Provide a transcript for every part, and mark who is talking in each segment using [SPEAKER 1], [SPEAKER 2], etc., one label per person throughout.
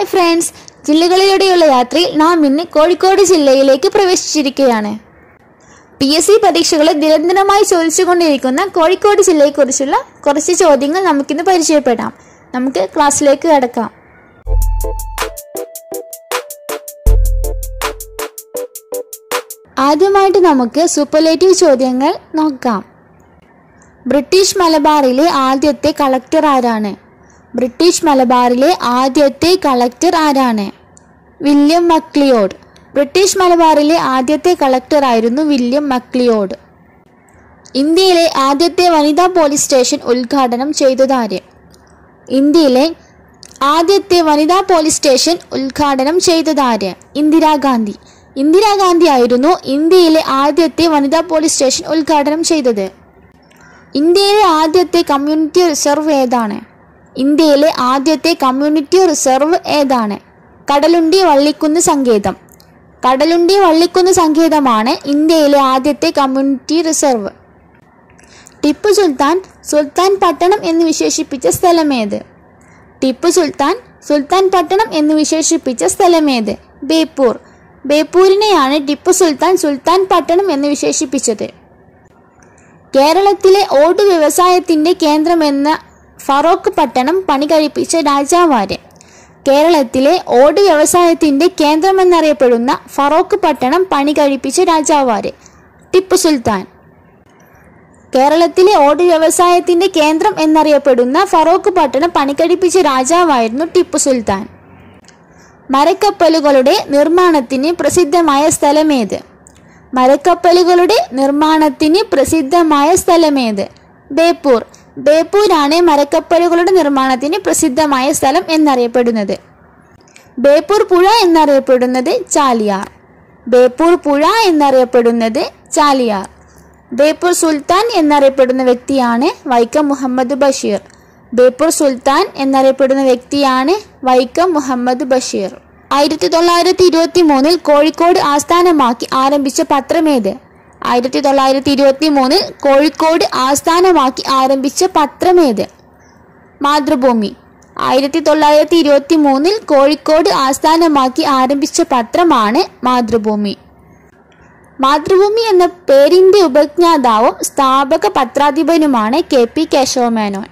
[SPEAKER 1] hi friends ജില്ലകളിലൂടെയുള്ള യാത്രയിൽ നാം ഇന്ന് കോഴിക്കോട് ജില്ലയിലേക്ക് പ്രവേശിച്ചിരിക്കുകയാണ് പി എസ് സി പരീക്ഷകളിൽ നിരന്തരമായി ചോദിച്ചുകൊണ്ടിരിക്കുന്ന കോഴിക്കോട് ജില്ലയെക്കുറിച്ചുള്ള കുറച്ച് ചോദ്യങ്ങൾ നമുക്കിന്ന് പരിചയപ്പെടാം നമുക്ക് ക്ലാസ്സിലേക്ക് കടക്കാം ആദ്യമായിട്ട് നമുക്ക് സൂപ്പർലേറ്റീവ് ചോദ്യങ്ങൾ നോക്കാം ബ്രിട്ടീഷ് മലബാറിലെ ആദ്യത്തെ കളക്ടർ ആരാണ് ബ്രിട്ടീഷ് മലബാറിലെ ആദ്യത്തെ കളക്ടർ ആരാണ് വില്യം മക്ലിയോഡ് ബ്രിട്ടീഷ് മലബാറിലെ ആദ്യത്തെ കളക്ടർ ആയിരുന്നു വില്യം മക്ലിയോഡ് ഇന്ത്യയിലെ ആദ്യത്തെ വനിതാ പോലീസ് സ്റ്റേഷൻ ഉദ്ഘാടനം ചെയ്തതാര് ഇന്ത്യയിലെ ആദ്യത്തെ വനിതാ പോലീസ് സ്റ്റേഷൻ ഉദ്ഘാടനം ചെയ്തതാര് ഇന്ദിരാഗാന്ധി ഇന്ദിരാഗാന്ധി ആയിരുന്നു ഇന്ത്യയിലെ ആദ്യത്തെ വനിതാ പോലീസ് സ്റ്റേഷൻ ഉദ്ഘാടനം ചെയ്തത് ഇന്ത്യയിലെ ആദ്യത്തെ കമ്മ്യൂണിറ്റി റിസർവ് ഏതാണ് ഇന്ത്യയിലെ ആദ്യത്തെ കമ്മ്യൂണിറ്റി റിസർവ് ഏതാണ് കടലുണ്ടി വള്ളിക്കുന്ന് സങ്കേതം കടലുണ്ടി വള്ളിക്കുന്ന് സങ്കേതമാണ് ഇന്ത്യയിലെ ആദ്യത്തെ കമ്മ്യൂണിറ്റി റിസർവ് ടിപ്പു സുൽത്താൻ സുൽത്താൻ പട്ടണം എന്ന് വിശേഷിപ്പിച്ച സ്ഥലമേത് ടിപ്പു സുൽത്താൻ സുൽത്താൻ പട്ടണം എന്ന് വിശേഷിപ്പിച്ച സ്ഥലമേത് ബേപ്പൂർ ബേപ്പൂരിനെയാണ് ടിപ്പു സുൽത്താൻ സുൽത്താൻ പട്ടണം എന്ന് വിശേഷിപ്പിച്ചത് കേരളത്തിലെ ഓട് വ്യവസായത്തിന്റെ കേന്ദ്രമെന്ന ഫറോക്ക് പട്ടണം പണി കഴിപ്പിച്ച രാജാവാര് കേരളത്തിലെ ഓട് വ്യവസായത്തിന്റെ കേന്ദ്രമെന്നറിയപ്പെടുന്ന ഫറോക്ക് പട്ടണം പണി കഴിപ്പിച്ച രാജാവാര് ടിപ്പു സുൽത്താൻ കേരളത്തിലെ ഓട് വ്യവസായത്തിന്റെ കേന്ദ്രം എന്നറിയപ്പെടുന്ന ഫറോക്ക് പട്ടണം പണികഴിപ്പിച്ച രാജാവായിരുന്നു ടിപ്പു സുൽത്താൻ മരക്കപ്പലുകളുടെ നിർമ്മാണത്തിന് പ്രസിദ്ധമായ സ്ഥലമേത് മരക്കപ്പലുകളുടെ നിർമ്മാണത്തിന് പ്രസിദ്ധമായ സ്ഥലമേത് ബേപ്പൂർ ബേപ്പൂരാണ് മരക്കപ്പലുകളുടെ നിർമ്മാണത്തിന് പ്രസിദ്ധമായ സ്ഥലം എന്നറിയപ്പെടുന്നത് ബേപ്പൂർ പുഴ എന്നറിയപ്പെടുന്നത് ചാലിയാർ ബേപ്പൂർ പുഴ എന്നറിയപ്പെടുന്നത് ചാലിയാർ ബേപ്പൂർ സുൽത്താൻ എന്നറിയപ്പെടുന്ന വ്യക്തിയാണ് വൈക്കം മുഹമ്മദ് ബഷീർ ബേപ്പൂർ സുൽത്താൻ എന്നറിയപ്പെടുന്ന വ്യക്തിയാണ് വൈക്കം മുഹമ്മദ് ബഷീർ ആയിരത്തി തൊള്ളായിരത്തി ഇരുപത്തി മൂന്നിൽ കോഴിക്കോട് ആസ്ഥാനമാക്കി ആരംഭിച്ച പത്രമേത് ആയിരത്തി തൊള്ളായിരത്തി ഇരുപത്തി മൂന്നിൽ കോഴിക്കോട് ആസ്ഥാനമാക്കി ആരംഭിച്ച പത്രമേത് മാതൃഭൂമി ആയിരത്തി തൊള്ളായിരത്തി ഇരുപത്തി മൂന്നിൽ കോഴിക്കോട് ആസ്ഥാനമാക്കി ആരംഭിച്ച പത്രമാണ് മാതൃഭൂമി മാതൃഭൂമി എന്ന പേരിന്റെ ഉപജ്ഞാതാവും സ്ഥാപക പത്രാധിപനുമാണ് കെ പി കേശവമേനോൻ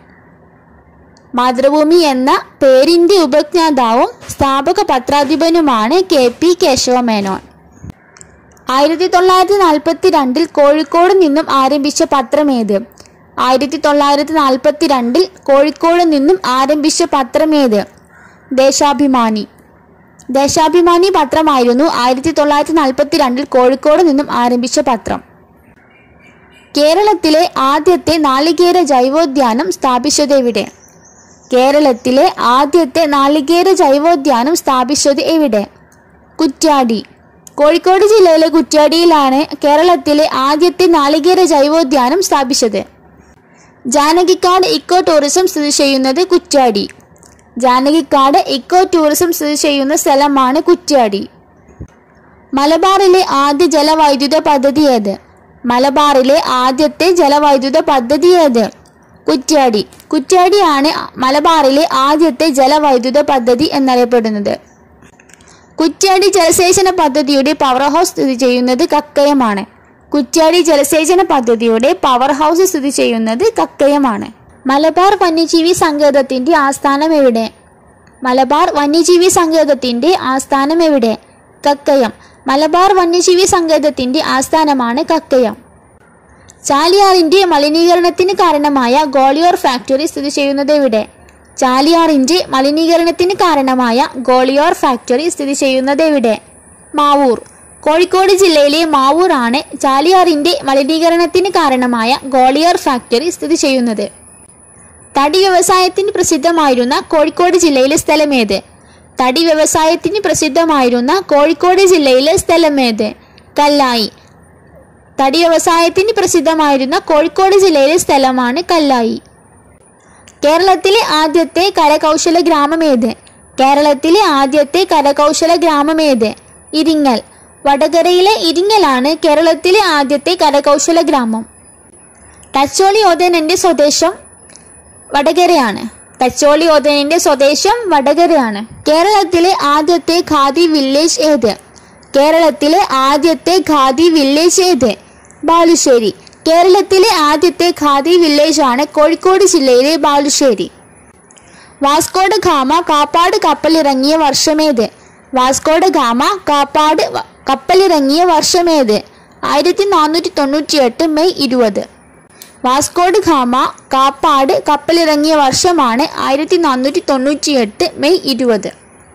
[SPEAKER 1] മാതൃഭൂമി എന്ന പേരിന്റെ ഉപജ്ഞാതാവും സ്ഥാപക പത്രാധിപനുമാണ് കെ പി കേശവമേനോൻ ആയിരത്തി തൊള്ളായിരത്തി നാൽപ്പത്തി രണ്ടിൽ കോഴിക്കോട് നിന്നും ആരംഭിച്ച പത്രമേത് ആയിരത്തി തൊള്ളായിരത്തി നാൽപ്പത്തി രണ്ടിൽ കോഴിക്കോട് നിന്നും ആരംഭിച്ച പത്രമേത് ദേശാഭിമാനി ദേശാഭിമാനി പത്രമായിരുന്നു ആയിരത്തി തൊള്ളായിരത്തി നാൽപ്പത്തി രണ്ടിൽ കോഴിക്കോട് നിന്നും ആരംഭിച്ച പത്രം കേരളത്തിലെ ആദ്യത്തെ നാളികേര ജൈവോദ്യാനം സ്ഥാപിച്ചത് എവിടെ കേരളത്തിലെ ആദ്യത്തെ നാളികേര ജൈവോദ്യാനം സ്ഥാപിച്ചത് എവിടെ കുറ്റ്യാടി കോഴിക്കോട് ജില്ലയിലെ കുറ്റ്യാടിയിലാണ് കേരളത്തിലെ ആദ്യത്തെ നാളികേര ജൈവോദ്യാനം സ്ഥാപിച്ചത് ജാനകിക്കാട് ഇക്കോ ടൂറിസം സ്ഥിതി ചെയ്യുന്നത് കുറ്റ്യാടി ജാനകിക്കാട് ഇക്കോ ടൂറിസം സ്ഥിതി ചെയ്യുന്ന സ്ഥലമാണ് കുറ്റ്യാടി മലബാറിലെ ആദ്യ ജലവൈദ്യുത പദ്ധതി ഏത് മലബാറിലെ ആദ്യത്തെ ജലവൈദ്യുത പദ്ധതി ഏത് കുറ്റ്യാടി കുറ്റ്യാടിയാണ് മലബാറിലെ ആദ്യത്തെ ജലവൈദ്യുത പദ്ധതി എന്നറിയപ്പെടുന്നത് കുറ്റ്യാടി ജലസേചന പദ്ധതിയുടെ പവർ ഹൗസ് സ്ഥിതി ചെയ്യുന്നത് കക്കയമാണ് കുറ്റ്യാടി ജലസേചന പദ്ധതിയുടെ പവർ ഹൗസ് സ്ഥിതി ചെയ്യുന്നത് കക്കയമാണ് മലബാർ വന്യജീവി സങ്കേതത്തിന്റെ ആസ്ഥാനം എവിടെ മലബാർ വന്യജീവി സങ്കേതത്തിന്റെ ആസ്ഥാനം എവിടെ കക്കയം മലബാർ വന്യജീവി സങ്കേതത്തിന്റെ ആസ്ഥാനമാണ് കക്കയം ചാലിയാറിന്റെ മലിനീകരണത്തിന് കാരണമായ ഗോളിയോർ ഫാക്ടറി സ്ഥിതി ചെയ്യുന്നത് എവിടെ ചാലിയാറിന്റെ മലിനീകരണത്തിന് കാരണമായ ഗോളിയോർ ഫാക്ടറി സ്ഥിതി ചെയ്യുന്നത് എവിടെ മാവൂർ കോഴിക്കോട് ജില്ലയിലെ മാവൂർ ആണ് ചാലിയാറിന്റെ മലിനീകരണത്തിന് കാരണമായ ഗോളിയോർ ഫാക്ടറി സ്ഥിതി ചെയ്യുന്നത് തടി വ്യവസായത്തിന് പ്രസിദ്ധമായിരുന്ന കോഴിക്കോട് ജില്ലയിലെ സ്ഥലമേത് തടി വ്യവസായത്തിന് പ്രസിദ്ധമായിരുന്ന കോഴിക്കോട് ജില്ലയിലെ സ്ഥലമേത് കല്ലായി തടി വ്യവസായത്തിന് പ്രസിദ്ധമായിരുന്ന കോഴിക്കോട് ജില്ലയിലെ സ്ഥലമാണ് കല്ലായി കേരളത്തിലെ ആദ്യത്തെ കരകൗശല ഗ്രാമമേത് കേരളത്തിലെ ആദ്യത്തെ കരകൗശല ഗ്രാമമേത് ഇരിങ്ങൽ വടകരയിലെ ഇരിങ്ങലാണ് കേരളത്തിലെ ആദ്യത്തെ കരകൗശല ഗ്രാമം ടച്ചോളി ഓതേനന്റെ സ്വദേശം വടകരയാണ് തച്ചോളിയോധനന്റെ സ്വദേശം വടകരയാണ് കേരളത്തിലെ ആദ്യത്തെ ഖാദി വില്ലേജ് ഏത് കേരളത്തിലെ ആദ്യത്തെ ഖാദി വില്ലേജ് ഏത് ബാലുശ്ശേരി കേരളത്തിലെ ആദ്യത്തെ ഖാദി വില്ലേജ് ആണ് കോഴിക്കോട് ജില്ലയിലെ ബാലുശ്ശേരി വാസ്കോഡ് ഗാമ കാപ്പാട് കപ്പലിറങ്ങിയ വർഷമേത് വാസ്കോഡ് ഗാമ കാപ്പാട് വ- കപ്പലിറങ്ങിയ വർഷമേത് ആയിരത്തി നാനൂറ്റി തൊണ്ണൂറ്റി എട്ട് മെയ് ഇരുപത് വാസ്കോഡ് ഗാമ കാപ്പാട് കപ്പലിറങ്ങിയ വർഷമാണ് ആയിരത്തി നാനൂറ്റി തൊണ്ണൂറ്റി എട്ട് മെയ് ഇരുപത്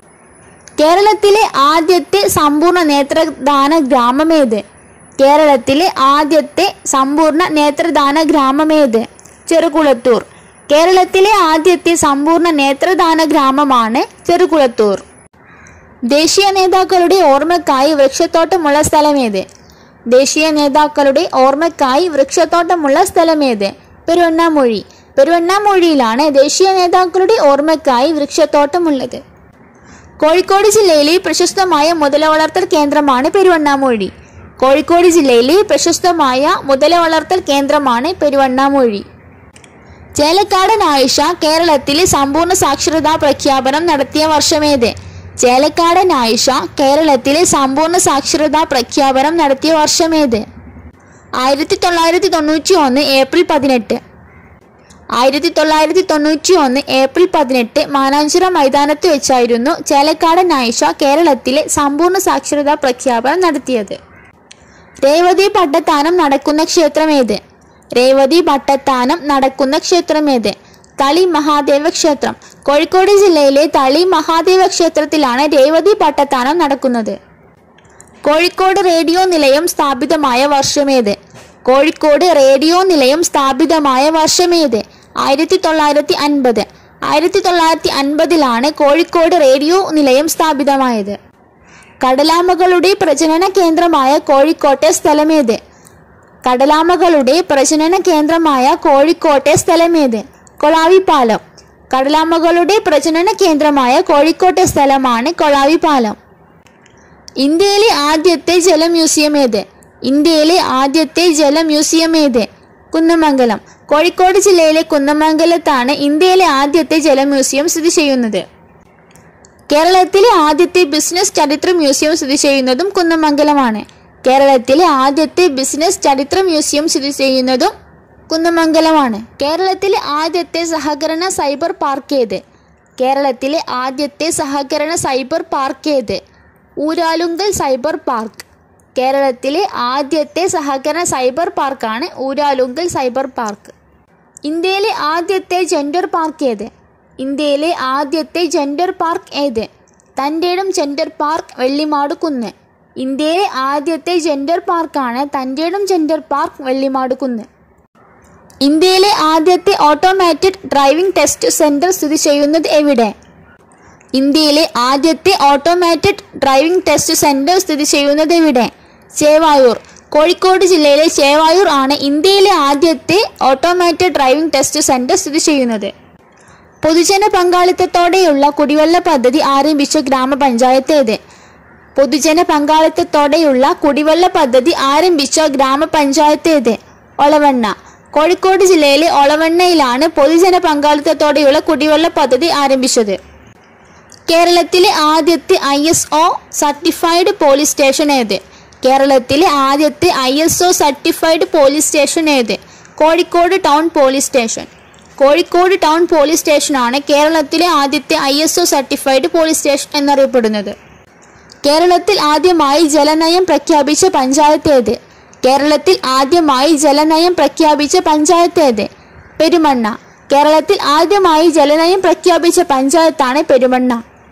[SPEAKER 1] കേരളത്തിലെ ആദ്യത്തെ സമ്പൂർണ്ണ നേത്രദാന ഗ്രാമമേത് കേരളത്തിലെ ആദ്യത്തെ സമ്പൂർണ്ണ നേത്രദാന ഗ്രാമമേത് ചെറുകുളത്തൂർ കേരളത്തിലെ ആദ്യത്തെ സമ്പൂർണ്ണ നേത്രദാന ഗ്രാമമാണ് ചെറുകുളത്തൂർ ദേശീയ നേതാക്കളുടെ ഓർമ്മക്കായി വൃക്ഷത്തോട്ടമുള്ള സ്ഥലമേത് ദേശീയ നേതാക്കളുടെ ഓർമ്മക്കായി വൃക്ഷത്തോട്ടമുള്ള സ്ഥലമേത് പെരുവണ്ണാമൊഴി പെരുവണ്ണാമൊഴിയിലാണ് ദേശീയ നേതാക്കളുടെ ഓർമ്മക്കായി വൃക്ഷത്തോട്ടമുള്ളത് കോഴിക്കോട് ജില്ലയിലെ പ്രശസ്തമായ മുതല വളർത്തൽ കേന്ദ്രമാണ് പെരുവണ്ണാമൊഴി കോഴിക്കോട് ജില്ലയിലെ പ്രശസ്തമായ മുതല വളർത്തൽ കേന്ദ്രമാണ് പെരുവണ്ണാമൊഴി ചേലക്കാടൻ ആയിഷ കേരളത്തിലെ സമ്പൂർണ്ണ സാക്ഷരതാ പ്രഖ്യാപനം നടത്തിയ വർഷമേത് ചേലക്കാടൻ ആയിഷ കേരളത്തിലെ സമ്പൂർണ്ണ സാക്ഷരതാ പ്രഖ്യാപനം നടത്തിയ വർഷമേത് ആയിരത്തി തൊള്ളായിരത്തി തൊണ്ണൂറ്റി ഒന്ന് ഏപ്രിൽ പതിനെട്ട് ആയിരത്തി തൊള്ളായിരത്തി തൊണ്ണൂറ്റി ഒന്ന് ഏപ്രിൽ പതിനെട്ട് മാനാഞ്ചിറ മൈതാനത്ത് വെച്ചായിരുന്നു ചേലക്കാടൻ ആയിഷ കേരളത്തിലെ സമ്പൂർണ്ണ സാക്ഷരതാ പ്രഖ്യാപനം നടത്തിയത് രേവതി പട്ടത്താനം നടക്കുന്ന ക്ഷേത്രമേത് രേവതി പട്ടത്താനം നടക്കുന്ന ക്ഷേത്രമേത് തളി മഹാദേവ ക്ഷേത്രം കോഴിക്കോട് ജില്ലയിലെ തളി മഹാദേവ ക്ഷേത്രത്തിലാണ് രേവതി പട്ടത്താനം നടക്കുന്നത് കോഴിക്കോട് റേഡിയോ നിലയം സ്ഥാപിതമായ വർഷമേത് കോഴിക്കോട് റേഡിയോ നിലയം സ്ഥാപിതമായ വർഷമേത് ആയിരത്തി തൊള്ളായിരത്തി അൻപത് ആയിരത്തി തൊള്ളായിരത്തി അൻപതിലാണ് കോഴിക്കോട് റേഡിയോ നിലയം സ്ഥാപിതമായത് കടലാമകളുടെ പ്രജനന കേന്ദ്രമായ കോഴിക്കോട്ടെ സ്ഥലമേത് കടലാമകളുടെ പ്രജനന കേന്ദ്രമായ കോഴിക്കോട്ടെ സ്ഥലമേത് കൊളാവിപ്പാലം കടലാമകളുടെ പ്രജനന കേന്ദ്രമായ കോഴിക്കോട്ടെ സ്ഥലമാണ് കൊളാവിപ്പാലം ഇന്ത്യയിലെ ആദ്യത്തെ ജല മ്യൂസിയം ഏത് ഇന്ത്യയിലെ ആദ്യത്തെ ജല മ്യൂസിയം ഏത് കുന്നമംഗലം കോഴിക്കോട് ജില്ലയിലെ കുന്നമംഗലത്താണ് ഇന്ത്യയിലെ ആദ്യത്തെ ജല മ്യൂസിയം സ്ഥിതി ചെയ്യുന്നത് കേരളത്തിലെ ആദ്യത്തെ ബിസിനസ് ചരിത്ര മ്യൂസിയം സ്ഥിതി ചെയ്യുന്നതും കുന്നമംഗലമാണ് കേരളത്തിലെ ആദ്യത്തെ ബിസിനസ് ചരിത്ര മ്യൂസിയം സ്ഥിതി ചെയ്യുന്നതും കുന്നമംഗലമാണ് കേരളത്തിലെ ആദ്യത്തെ സഹകരണ സൈബർ പാർക്ക് ഏത് കേരളത്തിലെ ആദ്യത്തെ സഹകരണ സൈബർ പാർക്ക് ഏത് ഊരാലുങ്കൽ സൈബർ പാർക്ക് കേരളത്തിലെ ആദ്യത്തെ സഹകരണ സൈബർ പാർക്കാണ് ഊരാലുങ്കൽ സൈബർ പാർക്ക് ഇന്ത്യയിലെ ആദ്യത്തെ ജെൻഡർ പാർക്ക് ഏത് ഇന്ത്യയിലെ ആദ്യത്തെ ജെൻഡർ പാർക്ക് ഏത് തൻ്റെയിടം ജെൻഡർ പാർക്ക് വെള്ളിമാട് കുന്ന് ഇന്ത്യയിലെ ആദ്യത്തെ ജെൻഡർ പാർക്കാണ് തൻ്റെയിടം ജെൻഡർ പാർക്ക് വെള്ളിമാട് കുന്ന് ഇന്ത്യയിലെ ആദ്യത്തെ ഓട്ടോമാറ്റഡ് ഡ്രൈവിംഗ് ടെസ്റ്റ് സെന്റർ സ്ഥിതി ചെയ്യുന്നത് എവിടെ ഇന്ത്യയിലെ ആദ്യത്തെ ഓട്ടോമാറ്റഡ് ഡ്രൈവിംഗ് ടെസ്റ്റ് സെന്റർ സ്ഥിതി ചെയ്യുന്നത് എവിടെ ചേവായൂർ കോഴിക്കോട് ജില്ലയിലെ ചേവായൂർ ആണ് ഇന്ത്യയിലെ ആദ്യത്തെ ഓട്ടോമാറ്റഡ് ഡ്രൈവിംഗ് ടെസ്റ്റ് സെന്റർ സ്ഥിതി ചെയ്യുന്നത് പൊതുജന പങ്കാളിത്തത്തോടെയുള്ള കുടിവെള്ള പദ്ധതി ആരംഭിച്ച ഗ്രാമപഞ്ചായത്ത് ഏത് പൊതുജന പങ്കാളിത്തത്തോടെയുള്ള കുടിവെള്ള പദ്ധതി ആരംഭിച്ച ഗ്രാമപഞ്ചായത്ത് ഏത് ഒളവണ്ണ കോഴിക്കോട് ജില്ലയിലെ ഒളവണ്ണയിലാണ് പൊതുജന പങ്കാളിത്തത്തോടെയുള്ള കുടിവെള്ള പദ്ധതി ആരംഭിച്ചത് കേരളത്തിലെ ആദ്യത്തെ I S O certified police station ഏത് കേരളത്തിലെ ആദ്യത്തെ I S O certified police station ഏത് Kozhikode town police station Kozhikode town police സ്റ്റേഷനാണ് കേരളത്തിലെ ആദ്യത്തെ I S O certified police station എന്നറിയപ്പെടുന്നത് കേരളത്തിൽ ആദ്യമായി ജലനയം പ്രഖ്യാപിച്ച പഞ്ചായത്ത് ഏത് കേരളത്തിൽ ആദ്യമായി ജലനയം പ്രഖ്യാപിച്ച പഞ്ചായത്ത് ഏത് പെരുമണ്ണ കേരളത്തിൽ ആദ്യമായി ജലനയം പ്രഖ്യാപിച്ച പഞ്ചായത്താണ് പെരുമണ്ണ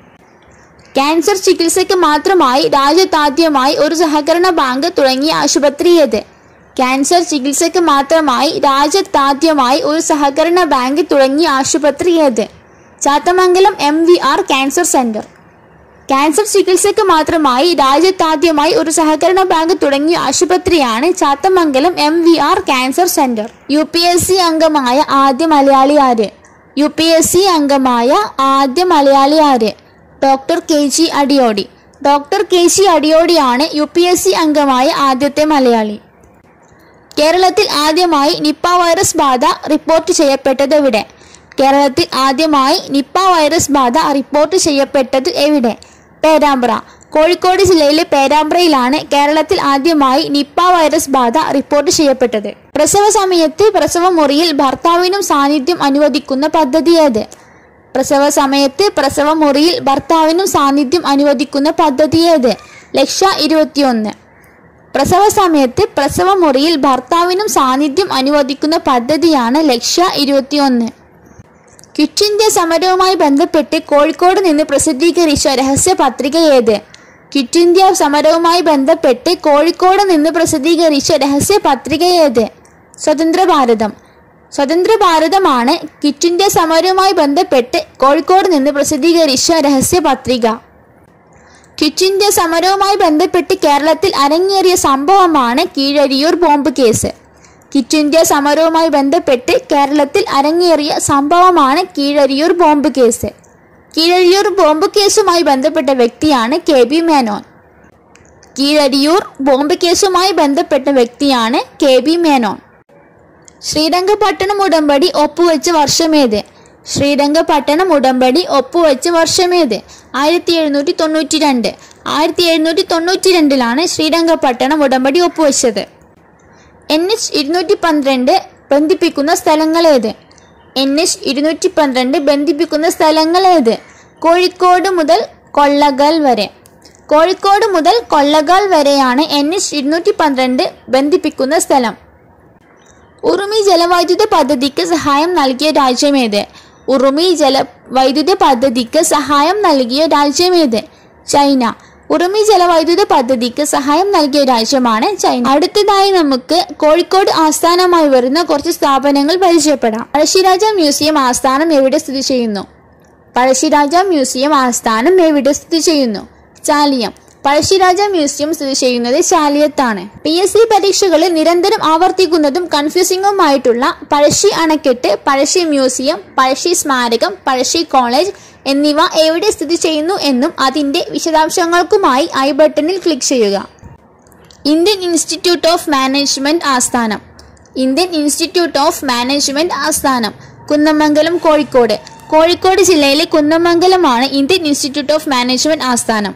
[SPEAKER 1] ക്യാൻസർ ചികിത്സയ്ക്ക് മാത്രമായി രാജ്യത്താദ്യമായി ഒരു സഹകരണ ബാങ്ക് തുടങ്ങിയ ആശുപത്രി ഏത് ക്യാൻസർ ചികിത്സയ്ക്ക് മാത്രമായി രാജ്യത്താദ്യമായി ഒരു സഹകരണ ബാങ്ക് തുടങ്ങിയ ആശുപത്രി ഏത് Chathamangalam M V R cancer centre cancer ചികിത്സയ്ക്ക് മാത്രമായി രാജ്യത്താദ്യമായി ഒരു സഹകരണ ബാങ്ക് തുടങ്ങിയ ആശുപത്രിയാണ് Chathamangalam M V R cancer centre U P S C അംഗമായ ആദ്യ മലയാളി ആര് യു പി എസ് സി അംഗമായ ആദ്യ മലയാളി ആര് doctor K G Adiyodi doctor K G അടിയോടിയാണ് യു പി എസ് സി അംഗമായ ആദ്യത്തെ മലയാളി കേരളത്തിൽ ആദ്യമായി നിപ്പ വൈറസ് ബാധ റിപ്പോർട്ട് ചെയ്യപ്പെട്ടത് എവിടെ കേരളത്തിൽ ആദ്യമായി നിപ്പ വൈറസ് ബാധ റിപ്പോർട്ട് ചെയ്യപ്പെട്ടത് എവിടെ പേരാമ്പ്ര കോഴിക്കോട് ജില്ലയിലെ പേരാമ്പ്രയിലാണ് കേരളത്തിൽ ആദ്യമായി നിപ്പ വൈറസ് ബാധ റിപ്പോർട്ട് ചെയ്യപ്പെട്ടത് പ്രസവ സമയത്ത് പ്രസവ മുറിയിൽ ഭർത്താവിനും സാന്നിധ്യം അനുവദിക്കുന്ന പദ്ധതി ഏത് പ്രസവ സമയത്ത് പ്രസവ മുറിയിൽ ഭർത്താവിനും സാന്നിധ്യം അനുവദിക്കുന്ന പദ്ധതി ഏത് ലക്ഷ്യ ഇരുപത്തിയൊന്ന് പ്രസവ സമയത്ത് പ്രസവ മുറിയിൽ ഭർത്താവിനും സാന്നിധ്യം അനുവദിക്കുന്ന പദ്ധതിയാണ് ലക്ഷ്യ ഇരുപത്തിയൊന്ന് ക്വിറ്റ് ഇന്ത്യ സമരവുമായി ബന്ധപ്പെട്ട് കോഴിക്കോട് നിന്ന് പ്രസിദ്ധീകരിച്ച രഹസ്യ പത്രിക ഏത് ക്വിറ്റ് ഇന്ത്യ സമരവുമായി ബന്ധപ്പെട്ട് കോഴിക്കോട് നിന്ന് പ്രസിദ്ധീകരിച്ച രഹസ്യ പത്രിക ഏത് സ്വതന്ത്ര ഭാരതം സ്വതന്ത്ര ഭാരതമാണ് ക്വിറ്റ് ഇന്ത്യ സമരവുമായി ബന്ധപ്പെട്ട് കോഴിക്കോട് നിന്ന് പ്രസിദ്ധീകരിച്ച രഹസ്യ പത്രിക ക്വിറ്റ് ഇന്ത്യ സമരവുമായി ബന്ധപ്പെട്ട് കേരളത്തിൽ അരങ്ങേറിയ സംഭവമാണ് Keezhariyur bomb case quit India സമരവുമായി ബന്ധപ്പെട്ട് കേരളത്തിൽ അരങ്ങേറിയ സംഭവമാണ് Keezhariyur bomb case Keezhariyur bomb കേസുമായി ബന്ധപ്പെട്ട വ്യക്തിയാണ് K B Menon Keezhariyur bomb കേസുമായി ബന്ധപ്പെട്ട വ്യക്തിയാണ് കെ ബി മേനോൻ ശ്രീരംഗപട്ടണം ഉടമ്പടി ഒപ്പുവെച്ച വർഷമേത് ശ്രീരംഗപട്ടണം ഉടമ്പടി ഒപ്പുവെച്ച വർഷമേത് ആയിരത്തി എഴുന്നൂറ്റി തൊണ്ണൂറ്റി രണ്ട് ആയിരത്തി എഴുന്നൂറ്റി തൊണ്ണൂറ്റി രണ്ടിലാണ് ശ്രീരംഗപട്ടണം ഉടമ്പടി ഒപ്പുവെച്ചത് എൻ എച്ച് ഇരുന്നൂറ്റി പന്ത്രണ്ട് ബന്ധിപ്പിക്കുന്ന സ്ഥലങ്ങളേത് എൻ എച്ച് ഇരുന്നൂറ്റി പന്ത്രണ്ട് ബന്ധിപ്പിക്കുന്ന സ്ഥലങ്ങളേത് കോഴിക്കോട് മുതൽ കൊള്ളകൽ വരെ കോഴിക്കോട് മുതൽ കൊള്ളകാൽ വരെയാണ് എൻ എച്ച് ഇരുന്നൂറ്റി പന്ത്രണ്ട് ബന്ധിപ്പിക്കുന്ന സ്ഥലം ഉറുമി ജലവൈദ്യുത പദ്ധതിക്ക് സഹായം നൽകിയ രാജ്യമേത് ഉറുമി ജല വൈദ്യുത പദ്ധതിക്ക് സഹായം നൽകിയ രാജ്യമേത് ചൈന ഉറുമി ജലവൈദ്യുത പദ്ധതിക്ക് സഹായം നൽകിയ രാജ്യമാണ് ചൈന അടുത്തതായി നമുക്ക് കോഴിക്കോട് ആസ്ഥാനമായി വരുന്ന കുറച്ച് സ്ഥാപനങ്ങൾ പരിചയപ്പെടാം പഴശ്ശിരാജ മ്യൂസിയം ആസ്ഥാനം എവിടെ സ്ഥിതി ചെയ്യുന്നു പഴശ്ശിരാജ മ്യൂസിയം ആസ്ഥാനം എവിടെ സ്ഥിതി ചെയ്യുന്നു ചാലിയം പഴശ്ശിരാജ മ്യൂസിയം സ്ഥിതി ചെയ്യുന്നത് ചാലിയത്താണ് പി എസ് സി പരീക്ഷകളിൽ നിരന്തരം ആവർത്തിക്കുന്നതും കൺഫ്യൂസിംഗുമായിട്ടുള്ള പഴശ്ശി അണക്കെട്ട് പഴശ്ശി മ്യൂസിയം പഴശ്ശി സ്മാരകം പഴശ്ശി കോളേജ് എന്നിവ എവിടെ സ്ഥിതി ചെയ്യുന്നു എന്നും അതിന്റെ വിശദാംശങ്ങൾക്കുമായി ഐ ബട്ടണിൽ ക്ലിക്ക് ചെയ്യുക ഇന്ത്യൻ ഇൻസ്റ്റിറ്റ്യൂട്ട് ഓഫ് മാനേജ്മെന്റ് ആസ്ഥാനം ഇന്ത്യൻ ഇൻസ്റ്റിറ്റ്യൂട്ട് ഓഫ് മാനേജ്മെന്റ് ആസ്ഥാനം കുന്നമംഗലം കോഴിക്കോട് കോഴിക്കോട് ജില്ലയിലെ കുന്നമംഗലമാണ് ഇന്ത്യൻ ഇൻസ്റ്റിറ്റ്യൂട്ട് ഓഫ് മാനേജ്മെന്റ് ആസ്ഥാനം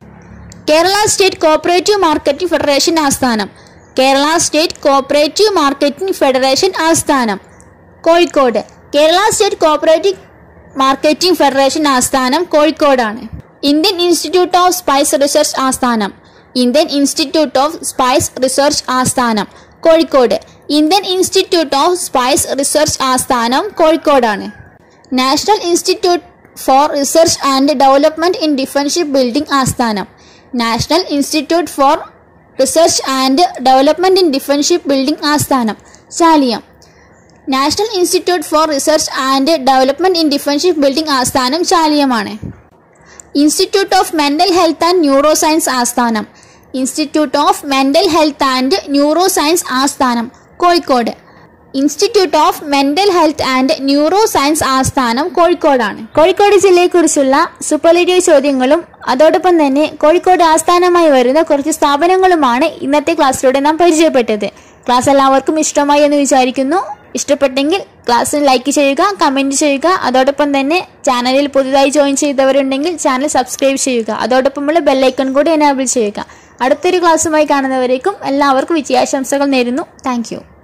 [SPEAKER 1] Kerala state cooperative marketing federation ആസ്ഥാനം Kerala state cooperative marketing federation ആസ്ഥാനം Kozhikode Kerala state cooperative marketing federation ആസ്ഥാനം കോഴിക്കോടാണ് Indian institute of spice research ആസ്ഥാനം Indian institute of spice research ആസ്ഥാനം Kozhikode Indian institute of spice research ആസ്ഥാനം കോഴിക്കോടാണ് national institute for research and development in defence ship building ആസ്ഥാനം national institute for research and development in defence ship building ആസ്ഥാനം Chaliyam national institute for research and development in defence ship building ആസ്ഥാനം ചാലിയമാണ് institute of mental health and neuro science ആസ്ഥാനം institute of mental health and neuro science ആസ്ഥാനം Kozhikode institute of mental health and neuro science ആസ്ഥാനം കോഴിക്കോടാണ് Kozhikode ജില്ലയെക്കുറിച്ചുള്ള superlative ചോദ്യങ്ങളും അതോടൊപ്പം തന്നെ കോഴിക്കോട് ആസ്ഥാനമായി വരുന്ന കുറച്ച് സ്ഥാപനങ്ങളുമാണ് ഇന്നത്തെ ക്ലാസ്സിലൂടെ നാം പരിചയപ്പെട്ടത് ക്ലാസ് എല്ലാവർക്കും ഇഷ്ടമായി എന്ന് വിചാരിക്കുന്നു ഇഷ്ടപ്പെട്ടെങ്കിൽ ക്ലാസ് ലൈക്ക് ചെയ്യുക കമൻറ്റ് ചെയ്യുക അതോടൊപ്പം തന്നെ ചാനലിൽ പുതുതായി ജോയിൻ ചെയ്തവരുണ്ടെങ്കിൽ ചാനൽ സബ്സ്ക്രൈബ് ചെയ്യുക അതോടൊപ്പമുള്ള ബെല്ലൈക്കൺ കൂടി എനാബിൾ ചെയ്യുക അടുത്തൊരു ക്ലാസ്സുമായി കാണുന്നവരേക്കും എല്ലാവർക്കും വിജയാശംസകൾ നേരുന്നു താങ്ക്